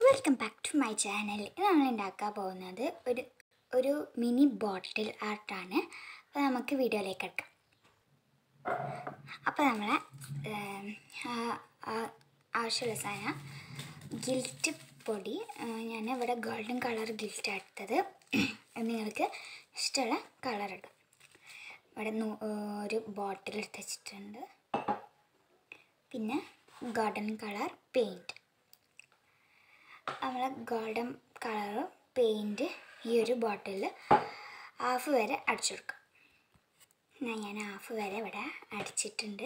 Welcome back to my channel ഇത് നമ്മൾ ഉണ്ടാക്കാൻ പോകുന്നത് ഒരു ഒരു മിനി ബോട്ടിൽ ആർട്ടാണ് അപ്പോൾ നമുക്ക് വീഡിയോയിലേക്ക് എടുക്കാം അപ്പോൾ നമ്മളെ ഏം, ആ- ആ- ആവശ്യമുള്ള സാധനം ഗിൽറ്റ് പൊടി ഞാൻ ഇവിടെ ഗോൾഡൻ കളർ ഗിൽറ്റ് എടുത്തത് നിങ്ങൾക്ക് ഇഷ്ടമുള്ള കളർ ഇടും ഇവിടെ നൂ- ഒരു ബോട്ടിൽ എടുത്ത് വെച്ചിട്ടുണ്ട് പിന്നെ ഗോൾഡൻ കളർ പെയിൻറ്റ് നമ്മൾ ഗോൾഡൻ കളർ പെയിൻറ്റ് ഈ ഒരു ബോട്ടിലിൽ ഹാഫ് വരെ അടിച്ചു കൊടുക്കും എന്നാ ഞാൻ ഹാഫ് വരെ ഇവിടെ അടിച്ചിട്ടുണ്ട്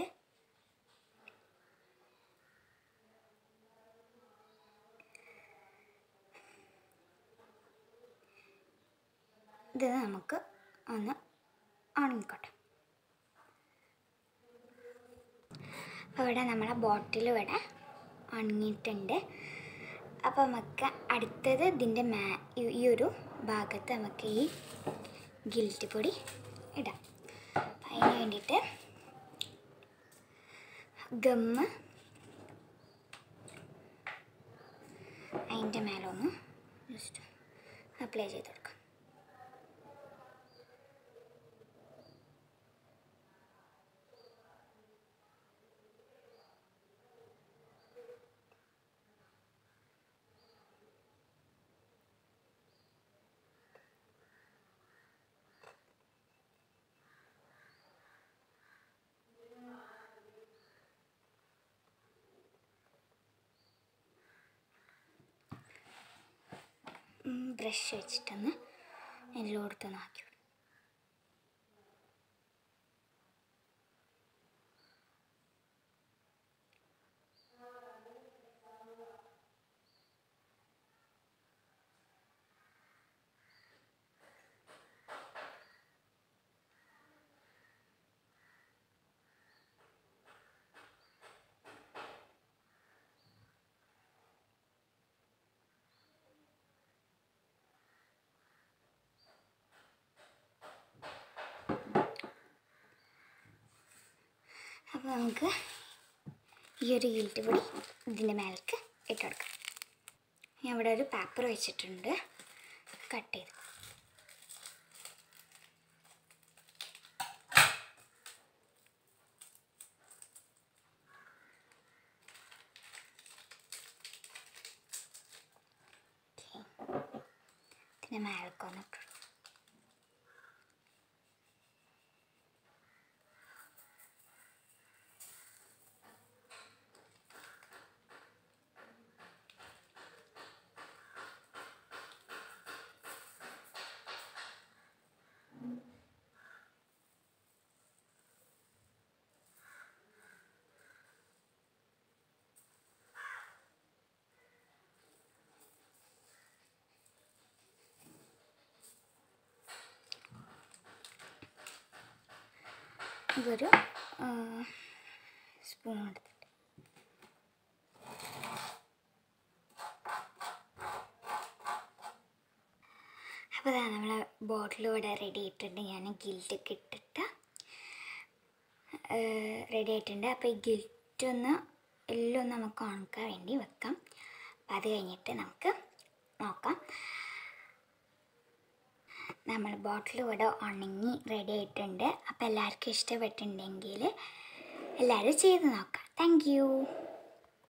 ഇത് നമുക്ക് ഒന്ന് ഉണങ്ങിക്കോട്ടെ അപ്പോൾ ഇവിടെ നമ്മളെ ബോട്ടിൽ ഇവിടെ ഉണങ്ങിയിട്ടുണ്ട് അപ്പോൾ നമുക്ക് അടുത്തത് ഇതിൻ്റെ മാ ഈ- ഈ ഒരു ഭാഗത്ത് നമുക്ക് ഈ ഗിൽറ്റ് പൊടി ഇടാം അപ്പം അതിന് വേണ്ടിയിട്ട് ഗമ്മ് അതിൻ്റെ മേലെ ഒന്ന് ജസ്റ്റ് അപ്ലൈ ചെയ്ത് കൊടുക്കാം ബ്രഷ് വെച്ചിട്ടൊന്ന് എല്ലായിടത്തും ആക്കി വിടും അപ്പോൾ നമുക്ക് ഈ ഒരു ഗിൽറ്റ് പൊടി ഇതിൻ്റെ മേലേക്ക് ഇട്ട് കൊടുക്കാം ഞാൻ ഇവിടെ ഒരു പേപ്പർ വെച്ചിട്ടുണ്ട് കട്ട് ചെയ്ത് ഇതിൻ്റെ മേലേക്ക് ഒന്ന് ഇട്ട് കൊടുക്കാം. ഇതൊരു സ്പൂൺ എടുത്തിട്ട് അപ്പോൾ ഇതാ നമ്മളെ ബോട്ടിൽ ഇവിടെ റെഡി ആയിട്ടുണ്ട് ഞാൻ ഗിൽറ്റൊക്കെ ഇട്ടിട്ട് റെഡി ആയിട്ടുണ്ട് അപ്പോൾ ഈ ഗിൽറ്റ് ഒന്ന് എല്ലാം ഒന്ന് നമുക്ക് ഉണക്കാൻ വേണ്ടി വെക്കാം അപ്പോൾ അത് കഴിഞ്ഞിട്ട് നമുക്ക് നോക്കാം നമ്മൾ ബോട്ടിൽ ഇവിടെ ഉണങ്ങി റെഡി ആയിട്ടുണ്ട് അപ്പോൾ എല്ലാവർക്കും ഇഷ്ടപ്പെട്ടിട്ടുണ്ടെങ്കിൽ എല്ലാവരും ചെയ്ത് നോക്കാം താങ്ക് യു